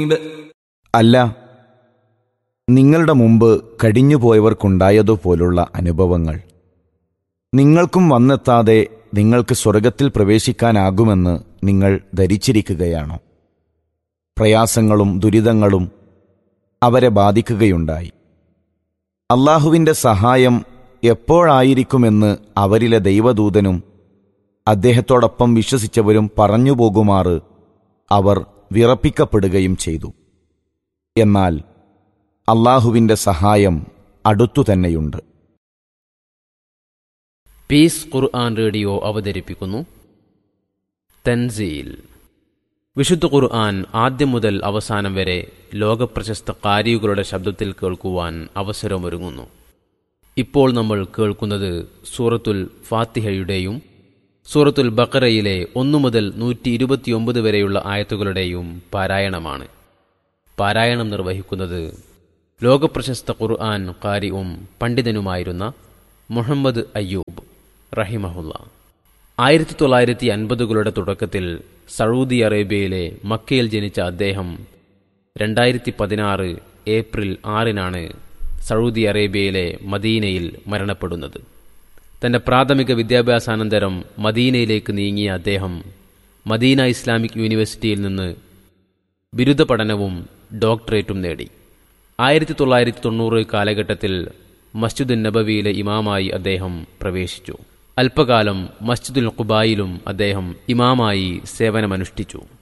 അല്ല നിങ്ങളുടെ മുമ്പ് കഴിഞ്ഞുപോയവർക്കുണ്ടായതുപോലുള്ള അനുഭവങ്ങൾ നിങ്ങൾക്കും വന്നെത്താതെ നിങ്ങൾക്ക് സ്വർഗത്തിൽ പ്രവേശിക്കാനാകുമെന്ന് നിങ്ങൾ ധരിച്ചിരിക്കുകയാണോ പ്രയാസങ്ങളും ദുരിതങ്ങളും അവരെ ബാധിക്കുകയുണ്ടായി അള്ളാഹുവിൻ്റെ സഹായം എപ്പോഴായിരിക്കുമെന്ന് അവരിലെ ദൈവദൂതനും അദ്ദേഹത്തോടൊപ്പം വിശ്വസിച്ചവരും പറഞ്ഞു പോകുമാറ് അവർ വിറപ്പിക്കപ്പെടുകയും ചെയ്തു എന്നാൽ അള്ളാഹുവിൻ്റെ സഹായം അടുത്തു തന്നെയുണ്ട് പീസ് ഖുർആൻ റേഡിയോ അവതരിപ്പിക്കുന്നു തൻസീൽ വിശുദ്ധ ഖുർആൻ ആദ്യം മുതൽ അവസാനം വരെ ലോകപ്രശസ്ത കാരികളുടെ ശബ്ദത്തിൽ കേൾക്കുവാൻ അവസരമൊരുങ്ങുന്നു ഇപ്പോൾ നമ്മൾ കേൾക്കുന്നത് സൂറത്തുൽ ഫാത്തിഹയുടെയും സൂറത്തുൽ ബക്കറയിലെ ഒന്നു മുതൽ നൂറ്റി ഇരുപത്തിയൊമ്പത് വരെയുള്ള ആയത്തുകളുടെയും പാരായണമാണ് പാരായണം നിർവഹിക്കുന്നത് ലോകപ്രശസ്ത ഖുർആൻ കാരിയും പണ്ഡിതനുമായിരുന്ന മുഹമ്മദ് അയ്യൂബ് റഹിമഹുല്ല ആയിരത്തി തൊള്ളായിരത്തി അൻപതുകളുടെ തുടക്കത്തിൽ സൗദി അറേബ്യയിലെ മക്കയിൽ ജനിച്ച അദ്ദേഹം രണ്ടായിരത്തി പതിനാറ് ഏപ്രിൽ ആറിനാണ് സൗദി അറേബ്യയിലെ മദീനയിൽ മരണപ്പെടുന്നത് തന്റെ പ്രാഥമിക വിദ്യാഭ്യാസാനന്തരം മദീനയിലേക്ക് നീങ്ങിയ അദ്ദേഹം മദീന ഇസ്ലാമിക് യൂണിവേഴ്സിറ്റിയിൽ നിന്ന് ബിരുദ പഠനവും ഡോക്ടറേറ്റും നേടി ആയിരത്തി തൊള്ളായിരത്തി തൊണ്ണൂറ് കാലഘട്ടത്തിൽ മസ്ജിദുൽ നബവിയിലെ ഇമാമായി അദ്ദേഹം പ്രവേശിച്ചു അല്പകാലം മസ്ജിദുൽ ഖുബായിലും അദ്ദേഹം ഇമാമായി സേവനമനുഷ്ഠിച്ചു